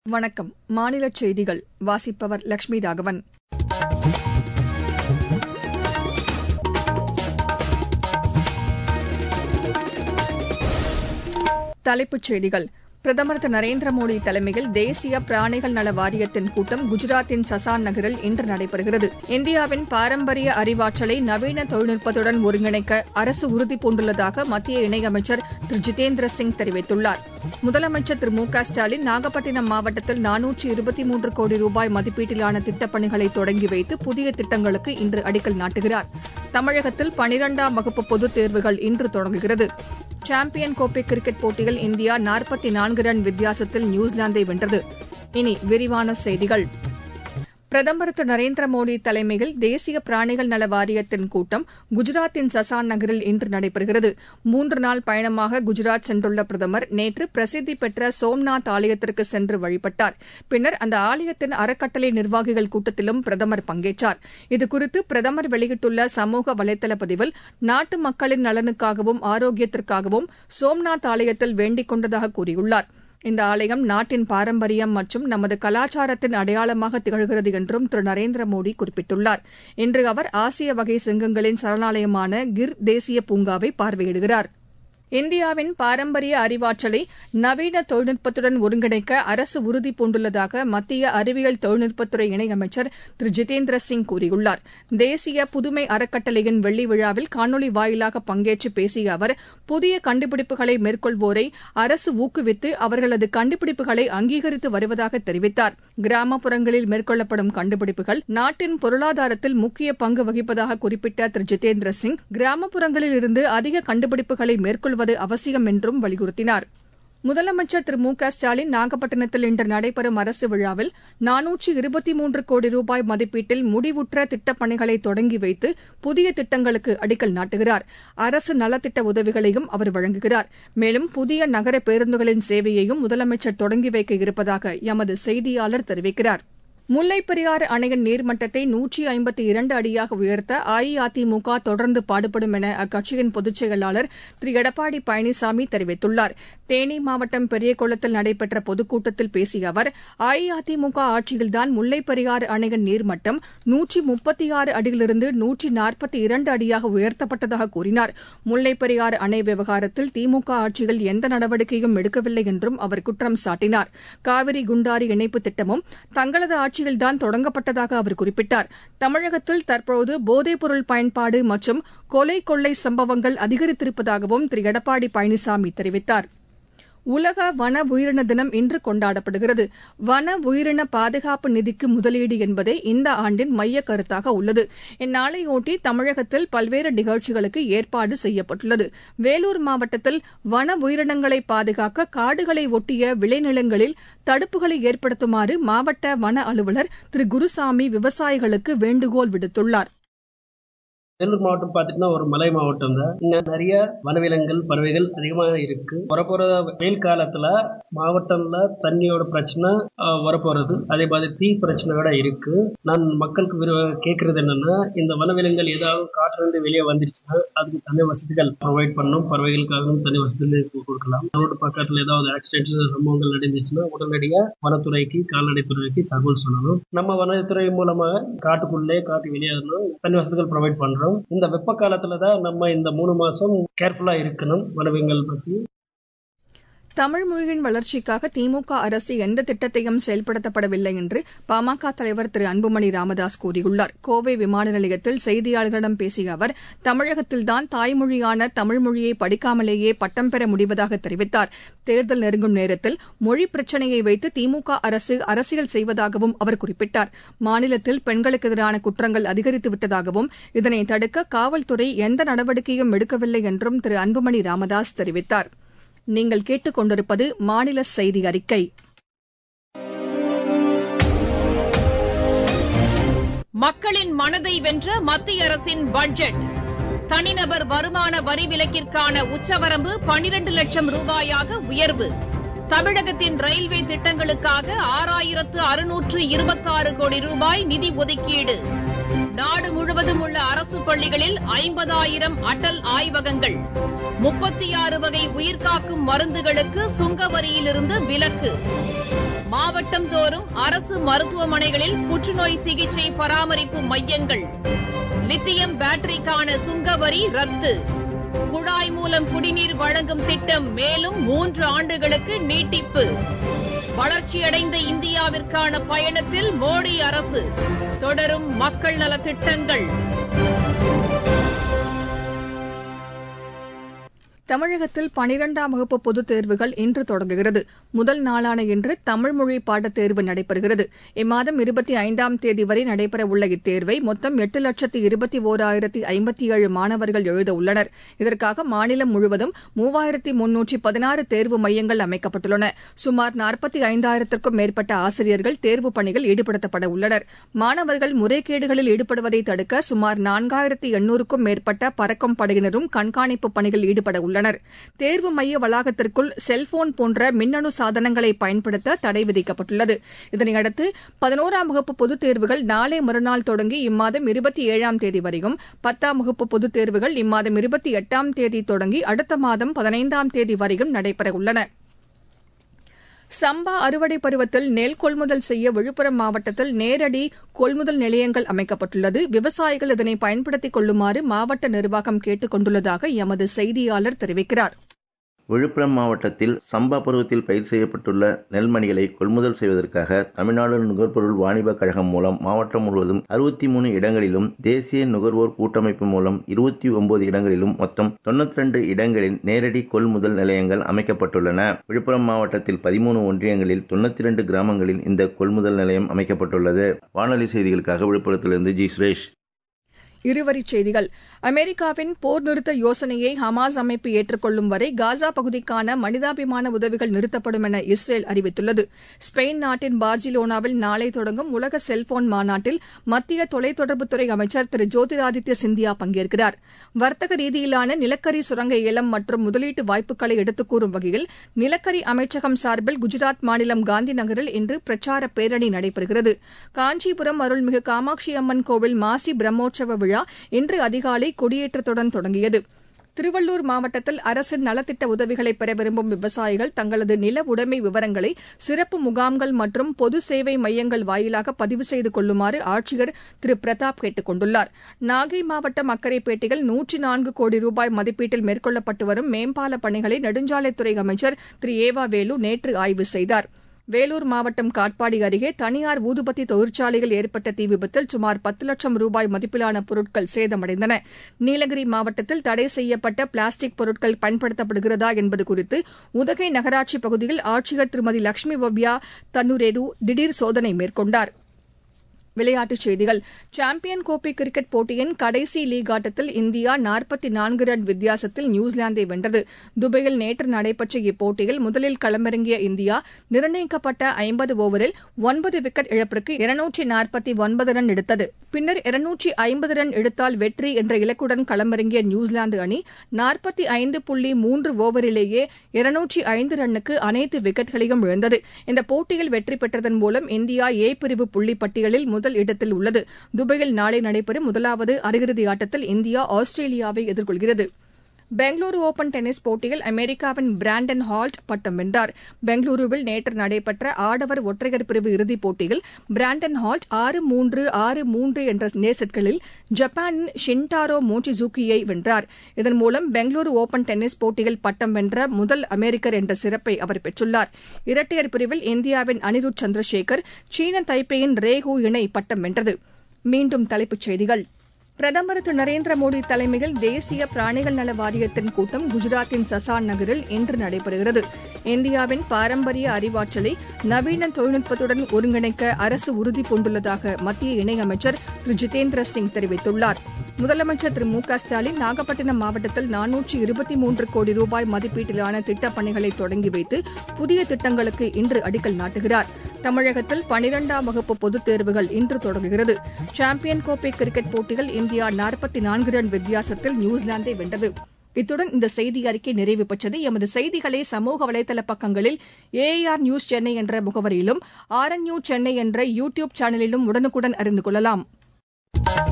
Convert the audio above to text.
வணக்கம் மாநிலச் செய்திகள் வாசிப்பவர் லட்சுமி ராகவன் தலைப்புச் செய்திகள் பிரதமர் திரு நரேந்திர மோடி தலைமையில் தேசிய பிராணிகள் நல வாரியத்தின் கூட்டம் குஜராத்தின் சசான் நகரில் இன்று நடைபெறுகிறது இந்தியாவின் பாரம்பரிய அறிவாற்றலை நவீன தொழில்நுட்பத்துடன் ஒருங்கிணைக்க அரசு உறுதிபூண்டுள்ளதாக மத்திய இணையமைச்சர் திரு ஜிதேந்திர சிங் தெரிவித்துள்ளார் முதலமைச்சர் திரு மு க ஸ்டாலின் நாகப்பட்டினம் மாவட்டத்தில் நானூற்று இருபத்தி மூன்று கோடி ரூபாய் மதிப்பீட்டிலான திட்டப்பணிகளை தொடங்கி வைத்து புதிய திட்டங்களுக்கு இன்று அடிக்கல் நாட்டுகிறார் தமிழகத்தில் பனிரெண்டாம் வகுப்பு பொதுத் தேர்வுகள் இன்று தொடங்குகிறது சாம்பியன் கோப்பை கிரிக்கெட் போட்டியில் இந்தியா நாற்பத்தி நான்கு ரன் வித்தியாசத்தில் நியூசிலாந்தை வென்றது இனி விரிவான செய்திகள் பிரதமர் திரு நரேந்திர மோடி தலைமையில் தேசிய பிராணிகள் நல வாரியத்தின் கூட்டம் குஜராத்தின் சசான் நகரில் இன்று நடைபெறுகிறது மூன்று நாள் பயணமாக குஜராத் சென்றுள்ள பிரதமர் நேற்று பிரசித்தி பெற்ற சோம்நாத் ஆலயத்திற்கு சென்று வழிபட்டார் பின்னர் அந்த ஆலயத்தின் அறக்கட்டளை நிர்வாகிகள் கூட்டத்திலும் பிரதமர் பங்கேற்றார் இதுகுறித்து பிரதமர் வெளியிட்டுள்ள சமூக வலைதள பதிவில் நாட்டு மக்களின் நலனுக்காகவும் ஆரோக்கியத்திற்காகவும் சோம்நாத் ஆலயத்தில் வேண்டிக் கொண்டதாக கூறியுள்ளார் இந்த ஆலயம் நாட்டின் பாரம்பரியம் மற்றும் நமது கலாச்சாரத்தின் அடையாளமாக திகழ்கிறது என்றும் திரு நரேந்திர மோடி குறிப்பிட்டுள்ளார் இன்று அவர் ஆசிய வகை சிங்கங்களின் சரணாலயமான கிர் தேசிய பூங்காவை பார்வையிடுகிறார் இந்தியாவின் பாரம்பரிய அறிவாற்றலை நவீன தொழில்நுட்பத்துடன் ஒருங்கிணைக்க அரசு உறுதிபூண்டுள்ளதாக மத்திய அறிவியல் தொழில்நுட்பத்துறை இணையமைச்சர் திரு ஜிதேந்திர சிங் கூறியுள்ளார் தேசிய புதுமை அறக்கட்டளையின் வெள்ளி விழாவில் காணொலி வாயிலாக பங்கேற்று பேசிய அவர் புதிய கண்டுபிடிப்புகளை மேற்கொள்வோரை அரசு ஊக்குவித்து அவர்களது கண்டுபிடிப்புகளை அங்கீகரித்து வருவதாக தெரிவித்தார் கிராமப்புறங்களில் மேற்கொள்ளப்படும் கண்டுபிடிப்புகள் நாட்டின் பொருளாதாரத்தில் முக்கிய பங்கு வகிப்பதாக குறிப்பிட்ட திரு ஜிதேந்திர சிங் கிராமப்புறங்களில் இருந்து அதிக கண்டுபிடிப்புகளை மேற்கொள்வது வருவது அவசியம் என்றும் வலியுறுத்தினார் முதலமைச்சர் திரு மு க ஸ்டாலின் நாகப்பட்டினத்தில் இன்று நடைபெறும் அரசு விழாவில் நானூற்று இருபத்தி மூன்று கோடி ரூபாய் மதிப்பீட்டில் முடிவுற்ற திட்டப்பணிகளை தொடங்கி வைத்து புதிய திட்டங்களுக்கு அடிக்கல் நாட்டுகிறார் அரசு நலத்திட்ட உதவிகளையும் அவர் வழங்குகிறார் மேலும் புதிய நகர பேருந்துகளின் சேவையையும் முதலமைச்சர் தொடங்கி வைக்க இருப்பதாக எமது செய்தியாளர் தெரிவிக்கிறார் முல்லைப் பெரியாறு அணையின் நீர்மட்டத்தை நூற்றி ஐம்பத்தி இரண்டு அடியாக உயர்த்த அஇஅதிமுக தொடர்ந்து பாடுபடும் என அக்கட்சியின் பொதுச் செயலாளர் திரு எடப்பாடி பழனிசாமி தெரிவித்துள்ளார் தேனி மாவட்டம் பெரியகுளத்தில் நடைபெற்ற பொதுக்கூட்டத்தில் பேசிய அவர் அஇஅதிமுக ஆட்சியில்தான் முல்லைப் பெரியாறு அணையின் நீர்மட்டம் நூற்றி முப்பத்தி ஆறு அடியிலிருந்து நூற்றி நாற்பத்தி இரண்டு அடியாக உயர்த்தப்பட்டதாக கூறினார் முல்லைப் பெரியாறு அணை விவகாரத்தில் திமுக ஆட்சியில் எந்த நடவடிக்கையும் எடுக்கவில்லை என்றும் அவர் குற்றம் சாட்டினார் காவிரி குண்டாறு இணைப்பு திட்டமும் தங்களது ஆட்சி ஆட்சியில்தான் தொடங்கப்பட்டதாக அவர் குறிப்பிட்டார் தமிழகத்தில் தற்போது போதைப்பொருள் பயன்பாடு மற்றும் கொலை கொள்ளை சம்பவங்கள் அதிகரித்திருப்பதாகவும் திரு எடப்பாடி பழனிசாமி தெரிவித்தார் உலக வன உயிரின தினம் இன்று கொண்டாடப்படுகிறது வன உயிரின பாதுகாப்பு நிதிக்கு முதலீடு என்பதே இந்த ஆண்டின் மைய கருத்தாக உள்ளது இந்நாளையொட்டி தமிழகத்தில் பல்வேறு நிகழ்ச்சிகளுக்கு ஏற்பாடு செய்யப்பட்டுள்ளது வேலூர் மாவட்டத்தில் வன உயிரினங்களை பாதுகாக்க காடுகளை ஒட்டிய விளைநிலங்களில் தடுப்புகளை ஏற்படுத்துமாறு மாவட்ட வன அலுவலர் திரு குருசாமி விவசாயிகளுக்கு வேண்டுகோள் விடுத்துள்ளார் வேலூர் மாவட்டம் பார்த்துட்டுனா ஒரு மலை மாவட்டம் தான் இங்க நிறைய வனவிலங்குகள் பறவைகள் அதிகமாக இருக்கு வரப்போற வெயில் காலத்துல மாவட்டம்ல தண்ணியோட பிரச்சனை வரப்போறது அதே மாதிரி தீ பிரச்சனை கூட இருக்கு நான் மக்களுக்கு கேட்கறது என்னன்னா இந்த வனவிலங்குகள் ஏதாவது காற்றிலிருந்து வெளியே வந்துருச்சுன்னா அதுக்கு தனி வசதிகள் ப்ரொவைட் பண்ணும் பறவைகளுக்காகவும் தனி வசதிகள் கொடுக்கலாம் ரோடு பக்கத்துல ஏதாவது ஆக்சிடென்ட் சம்பவங்கள் நடந்துச்சுன்னா உடனடியாக வனத்துறைக்கு கால்நடைத்துறைக்கு தகவல் சொல்லணும் நம்ம வனத்துறை மூலமா காட்டுக்குள்ளே காட்டு வெளியேறணும் தனி வசதிகள் ப்ரொவைட் பண்றோம் இந்த வெப்ப காலத்துல தான் நம்ம இந்த மூணு மாசம் கேர்ஃபுல்லா இருக்கணும் வனவியங்கள் பத்தி தமிழ் மொழியின் வளர்ச்சிக்காக திமுக அரசு எந்த திட்டத்தையும் செயல்படுத்தப்படவில்லை என்று பாமக தலைவர் திரு அன்புமணி ராமதாஸ் கூறியுள்ளார் கோவை விமான நிலையத்தில் செய்தியாளர்களிடம் பேசிய அவர் தமிழகத்தில்தான் தாய்மொழியான தமிழ் மொழியை படிக்காமலேயே பட்டம் பெற முடிவதாக தெரிவித்தார் தேர்தல் நெருங்கும் நேரத்தில் மொழி பிரச்சினையை வைத்து திமுக அரசு அரசியல் செய்வதாகவும் அவர் குறிப்பிட்டார் மாநிலத்தில் பெண்களுக்கு எதிரான குற்றங்கள் அதிகரித்துவிட்டதாகவும் இதனை தடுக்க காவல்துறை எந்த நடவடிக்கையும் எடுக்கவில்லை என்றும் திரு அன்புமணி ராமதாஸ் தெரிவித்தாா் நீங்கள் கேட்டுக்கொண்டிருப்பது மாநில செய்தி அறிக்கை மக்களின் மனதை வென்ற மத்திய அரசின் பட்ஜெட் தனிநபர் வருமான வரி விலக்கிற்கான உச்சவரம்பு பனிரண்டு லட்சம் ரூபாயாக உயர்வு தமிழகத்தின் ரயில்வே திட்டங்களுக்காக ஆறாயிரத்து அறுநூற்று இருபத்தாறு கோடி ரூபாய் நிதி ஒதுக்கீடு நாடு முழுவதும் உள்ள அரசு பள்ளிகளில் ஐம்பதாயிரம் அடல் ஆய்வகங்கள் முப்பத்தி ஆறு வகை உயிர்காக்கும் மருந்துகளுக்கு சுங்க வரியிலிருந்து விலக்கு மாவட்டம் தோறும் அரசு மருத்துவமனைகளில் புற்றுநோய் சிகிச்சை பராமரிப்பு மையங்கள் லித்தியம் பேட்டரிக்கான சுங்க வரி ரத்து குழாய் மூலம் குடிநீர் வழங்கும் திட்டம் மேலும் மூன்று ஆண்டுகளுக்கு நீட்டிப்பு வளர்ச்சியடைந்த இந்தியாவிற்கான பயணத்தில் மோடி அரசு தொடரும் மக்கள் நலத் திட்டங்கள் தமிழகத்தில் பனிரெண்டாம் வகுப்பு பொதுத் தேர்வுகள் இன்று தொடங்குகிறது முதல் நாளான இன்று தமிழ் மொழி பாடத் தேர்வு நடைபெறுகிறது இம்மாதம் இருபத்தி ஐந்தாம் தேதி வரை நடைபெறவுள்ள இத்தேர்வை மொத்தம் எட்டு லட்சத்து இருபத்தி ஓராயிரத்தி ஐம்பத்தி ஏழு மாணவர்கள் எழுத உள்ளனர் இதற்காக மாநிலம் முழுவதும் மூவாயிரத்தி முன்னூற்றி பதினாறு தேர்வு மையங்கள் அமைக்கப்பட்டுள்ளன சுமார் நாற்பத்தி ஐந்தாயிரத்திற்கும் மேற்பட்ட ஆசிரியர்கள் தேர்வு பணியில் ஈடுபடுத்தப்பட உள்ளனர் மாணவர்கள் முறைகேடுகளில் ஈடுபடுவதை தடுக்க சுமார் நான்காயிரத்தி எண்ணூறுக்கும் மேற்பட்ட பறக்கும் படையினரும் கண்காணிப்பு பணியில் ஈடுபட உள்ளனர் தேர்வு மைய வளாகத்திற்குள் செல்போன் போன்ற மின்னணு சாதனங்களை பயன்படுத்த தடை விதிக்கப்பட்டுள்ளது இதனையடுத்து பதினோராம் வகுப்பு பொதுத் தேர்வுகள் நாளை மறுநாள் தொடங்கி இம்மாதம் இருபத்தி ஏழாம் தேதி வரையும் பத்தாம் வகுப்பு பொதுத் தேர்வுகள் இம்மாதம் இருபத்தி எட்டாம் தேதி தொடங்கி அடுத்த மாதம் பதினைந்தாம் தேதி வரையும் நடைபெறவுள்ளன சம்பா அறுவடை பருவத்தில் நெல் கொள்முதல் செய்ய விழுப்புரம் மாவட்டத்தில் நேரடி கொள்முதல் நிலையங்கள் அமைக்கப்பட்டுள்ளது விவசாயிகள் இதனை பயன்படுத்திக் கொள்ளுமாறு மாவட்ட நிர்வாகம் கேட்டுக் கொண்டுள்ளதாக எமது செய்தியாளர் தெரிவிக்கிறார் விழுப்புரம் மாவட்டத்தில் சம்பா பருவத்தில் பயிர் செய்யப்பட்டுள்ள நெல்மணிகளை கொள்முதல் செய்வதற்காக தமிழ்நாடு நுகர்பொருள் வாணிப கழகம் மூலம் மாவட்டம் முழுவதும் அறுபத்தி மூணு இடங்களிலும் தேசிய நுகர்வோர் கூட்டமைப்பு மூலம் இருபத்தி ஒன்பது இடங்களிலும் மொத்தம் தொன்னூத்தி ரெண்டு இடங்களில் நேரடி கொள்முதல் நிலையங்கள் அமைக்கப்பட்டுள்ளன விழுப்புரம் மாவட்டத்தில் பதிமூணு ஒன்றியங்களில் தொண்ணூத்தி ரெண்டு கிராமங்களில் இந்த கொள்முதல் நிலையம் அமைக்கப்பட்டுள்ளது வானொலி செய்திகளுக்காக விழுப்புரத்திலிருந்து ஜி சுரேஷ் இருவரிச் செய்திகள் அமெரிக்காவின் போர் நிறுத்த யோசனையை ஹமாஸ் அமைப்பு ஏற்றுக்கொள்ளும் வரை காசா பகுதிக்கான மனிதாபிமான உதவிகள் நிறுத்தப்படும் என இஸ்ரேல் அறிவித்துள்ளது ஸ்பெயின் நாட்டின் பார்சிலோனாவில் நாளை தொடங்கும் உலக செல்போன் மாநாட்டில் மத்திய தொலைத்தொடர்புத்துறை அமைச்சர் திரு ஜோதிராதித்ய சிந்தியா பங்கேற்கிறார் வர்த்தக ரீதியிலான நிலக்கரி சுரங்க ஏலம் மற்றும் முதலீட்டு வாய்ப்புகளை எடுத்துக் கூறும் வகையில் நிலக்கரி அமைச்சகம் சார்பில் குஜராத் மாநிலம் காந்தி நகரில் இன்று பிரச்சார பேரணி நடைபெறுகிறது காஞ்சிபுரம் அருள்மிகு காமாட்சி அம்மன் கோவில் மாசி பிரம்மோற்சவ விழா இன்று அதிகாலை கொடியேற்றத்துடன் தொடங்கியது திருவள்ளூர் மாவட்டத்தில் அரசின் நலத்திட்ட உதவிகளை பெற விரும்பும் விவசாயிகள் தங்களது நில உடைமை விவரங்களை சிறப்பு முகாம்கள் மற்றும் பொது சேவை மையங்கள் வாயிலாக பதிவு செய்து கொள்ளுமாறு ஆட்சியர் திரு பிரதாப் கேட்டுக் கொண்டுள்ளார் நாகை மாவட்டம் அக்கரைப்பேட்டையில் நூற்றி நான்கு கோடி ரூபாய் மதிப்பீட்டில் மேற்கொள்ளப்பட்டு வரும் மேம்பால பணிகளை நெடுஞ்சாலைத்துறை அமைச்சர் திரு ஏவா வேலு நேற்று ஆய்வு செய்தாா் வேலூர் மாவட்டம் காட்பாடி அருகே தனியார் ஊதுபத்தி தொழிற்சாலையில் ஏற்பட்ட தீ விபத்தில் சுமார் பத்து லட்சம் ரூபாய் மதிப்பிலான பொருட்கள் சேதமடைந்தன நீலகிரி மாவட்டத்தில் தடை செய்யப்பட்ட பிளாஸ்டிக் பொருட்கள் பயன்படுத்தப்படுகிறதா என்பது குறித்து உதகை நகராட்சி பகுதியில் ஆட்சியர் திருமதி லட்சுமி பவ்யா தன்னுரேரு திடீர் சோதனை மேற்கொண்டாா் விளையாட்டுச் செய்திகள் சாம்பியன் கோப்பை கிரிக்கெட் போட்டியின் கடைசி லீக் ஆட்டத்தில் இந்தியா நாற்பத்தி நான்கு ரன் வித்தியாசத்தில் நியூசிலாந்தை வென்றது துபாயில் நேற்று நடைபெற்ற இப்போட்டியில் முதலில் களமிறங்கிய இந்தியா நிர்ணயிக்கப்பட்ட ஐம்பது ஓவரில் ஒன்பது விக்கெட் இழப்பிற்கு இருநூற்றி நாற்பத்தி ஒன்பது ரன் எடுத்தது பின்னர் இருநூற்றி ஐம்பது ரன் எடுத்தால் வெற்றி என்ற இலக்குடன் களமிறங்கிய நியூசிலாந்து அணி நாற்பத்தி ஐந்து புள்ளி மூன்று ஓவரிலேயே இருநூற்றி ஐந்து ரன்னுக்கு அனைத்து விக்கெட்களையும் இழந்தது இந்த போட்டியில் வெற்றி பெற்றதன் மூலம் இந்தியா ஏ பிரிவு புள்ளி பட்டியலில் முதல் இடத்தில் உள்ளது துபாயில் நாளை நடைபெறும் முதலாவது அரையிறுதி ஆட்டத்தில் இந்தியா ஆஸ்திரேலியாவை எதிர்கொள்கிறது பெங்களூரு ஒபன் டென்னிஸ் போட்டியில் அமெரிக்காவின் பிராண்டன் ஹால்ட் பட்டம் வென்றார் பெங்களூருவில் நேற்று நடைபெற்ற ஆடவர் ஒற்றையர் பிரிவு இறுதிப் போட்டியில் பிராண்டன் ஹால்ட் ஆறு மூன்று ஆறு மூன்று என்ற நேசெட்களில் ஜப்பானின் ஷின்டாரோ மோச்சிசூக்கியை வென்றார் இதன் மூலம் பெங்களூரு ஒபன் டென்னிஸ் போட்டியில் பட்டம் வென்ற முதல் அமெரிக்கர் என்ற சிறப்பை அவர் பெற்றுள்ளார் இரட்டையர் பிரிவில் இந்தியாவின் அனிருத் சந்திரசேகர் சீன தைப்பேயின் ரேஹூ இணை பட்டம் வென்றது மீண்டும் தலைப்புச் செய்திகள் பிரதமர் திரு நரேந்திர மோடி தலைமையில் தேசிய பிராணிகள் நல வாரியத்தின் கூட்டம் குஜராத்தின் சசான் நகரில் இன்று நடைபெறுகிறது இந்தியாவின் பாரம்பரிய அறிவாற்றலை நவீன தொழில்நுட்பத்துடன் ஒருங்கிணைக்க அரசு உறுதி பூண்டுள்ளதாக மத்திய இணையமைச்சர் திரு ஜிதேந்திர சிங் தெரிவித்துள்ளார் முதலமைச்சர் திரு மு க ஸ்டாலின் நாகப்பட்டினம் மாவட்டத்தில் நானூற்றி இருபத்தி மூன்று கோடி ரூபாய் மதிப்பீட்டிலான திட்டப் பணிகளை தொடங்கி வைத்து புதிய திட்டங்களுக்கு இன்று அடிக்கல் நாட்டுகிறார் தமிழகத்தில் பனிரெண்டாம் வகுப்பு பொதுத் தேர்வுகள் இன்று தொடங்குகிறது சாம்பியன் கோப்பை கிரிக்கெட் போட்டியில் இந்தியா நாற்பத்தி நான்கு ரன் வித்தியாசத்தில் நியூசிலாந்தை வென்றது இத்துடன் இந்த செய்தி அறிக்கை நிறைவு பெற்றது எமது செய்திகளை சமூக வலைதள பக்கங்களில் ஏஆர் நியூஸ் சென்னை என்ற முகவரியிலும் ஆர் என் நியூஸ் சென்னை என்ற யூ டியூப் சேனலிலும் உடனுக்குடன் அறிந்து கொள்ளலாம்